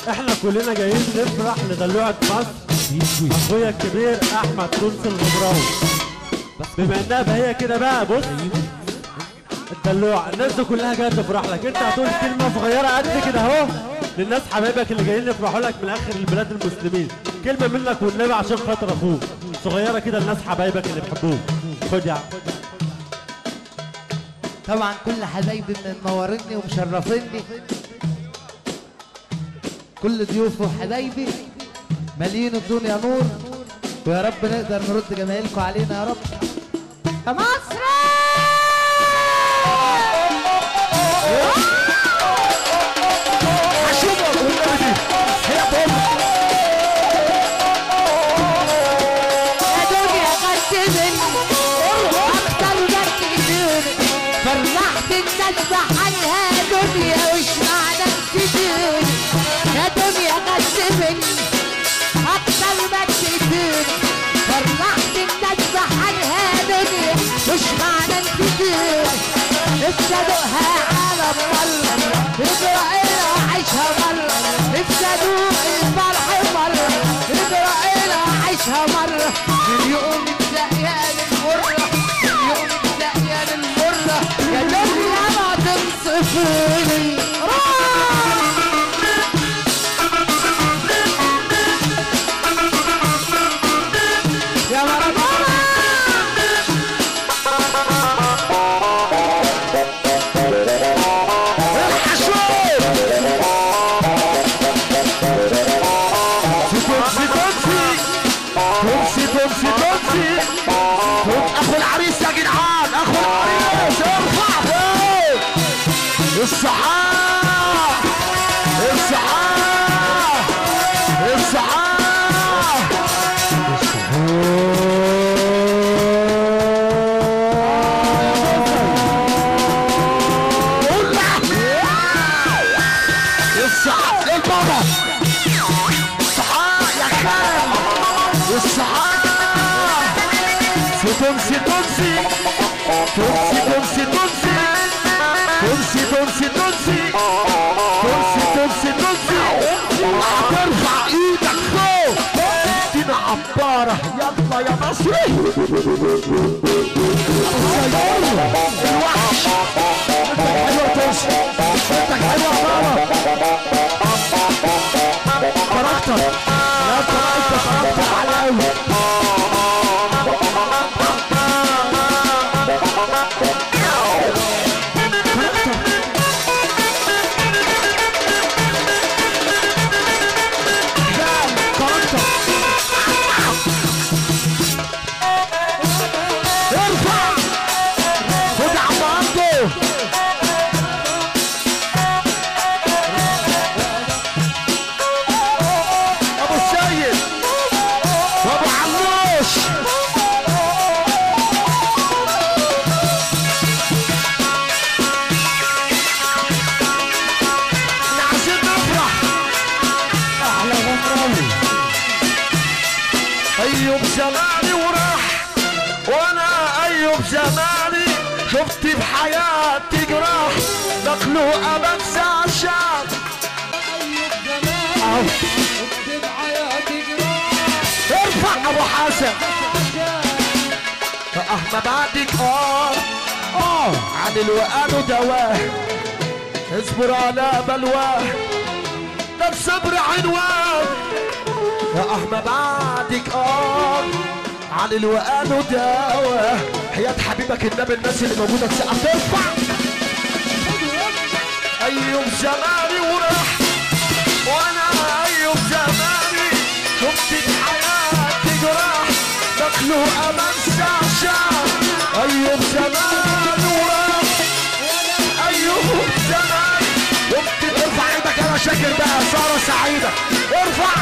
احنا كلنا جايين نفرح لدلوعة مصر اخويا الكبير احمد تونس الغبراوي بما انها فهي كده بقى بص الدلوع الناس دي كلها جايه تفرح لك انت هتقول كلمه صغيره قد كده اهو للناس حبايبك اللي جايين يفرحوا لك من اخر البلاد المسلمين كلمه منك والنبي عشان خاطر اخوك صغيره كده الناس حبايبك اللي بيحبوك خد يا عم طبعا كل حبايبي منورني ومشرفيني كل ضيوفي وحبايبي مالين الدنيا نور ويا رب نقدر نرد جماهيركم علينا يا رب يا مصر هشوفك والنبي دي هي بوم يا دنيا غسلني اكتر جنتني فرحت الناس بحالها دنيا وش معنى نسيتني يا دنيا غسلني اكتر ما تسيبني فرحت الناس بحالها دنيا وش معنى نسيتني نفسي ادوقها على مرة اسرائيل عيشها مرة نفسي ادوق الفرح مرة اسرائيل عيشها مرة من يوم الزقيان المرة من يوم الزقيان المرة يا دنيا ما تنصفوني يا مارادونا تونسي تونسي تونسي تونسي تونسي اخو العريس يا جدعان اخو العريس ارفع فوق الصحاح الصحاح الصحاح الصحاح للبابا الصحاح يا خال الصحاح في تونسي تونسي تونسي تونسي تونسي تونسي تونسي تونسي تونسي تونسي تونسي هترفع ايدك فوق ادينا عبارة يلا يا مصري الوحش انت حلوة تونسي انت حلوة بابا فرحتك لا ترى انت فرحت على قوي ارفع خد عم عبده ابو السيد وابو عموش احنا عايزين نفرح احلى غمراوي ايوب زماني وراح وانا ايوب زماني شفت بحياتي جراح مخلوقه بنسى عشان أهو. ارفع ابو حسن احنا بعدك اه اه عن الوقان ودواه اصبر على بلواه ده بصبر عنوان يا احمد بعدك اه عن الوقان ودواه حياة حبيبك النبي الناس اللي موجودة تسقف ترفع ايوب زماني وراح وانا ايوب زماني شفت بحياتي جراح مخلوقه منسى عشان ايوب زماني وراح ايوب زماني ممكن ارفع ايدك انا شاكر بقى ساره سعيده ارفع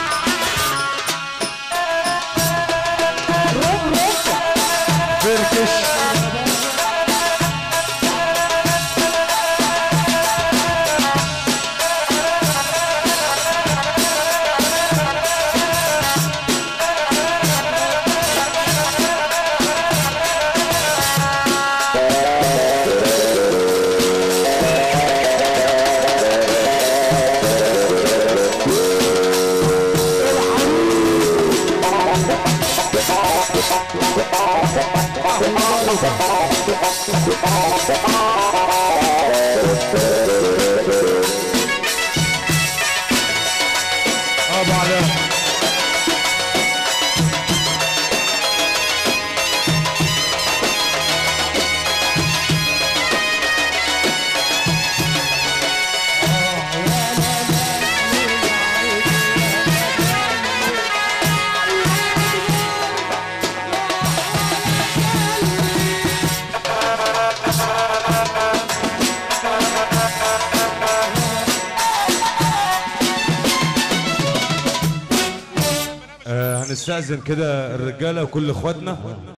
فركش حميدة اه بعدها آه هنستأذن كده الرجالة وكل اخواتنا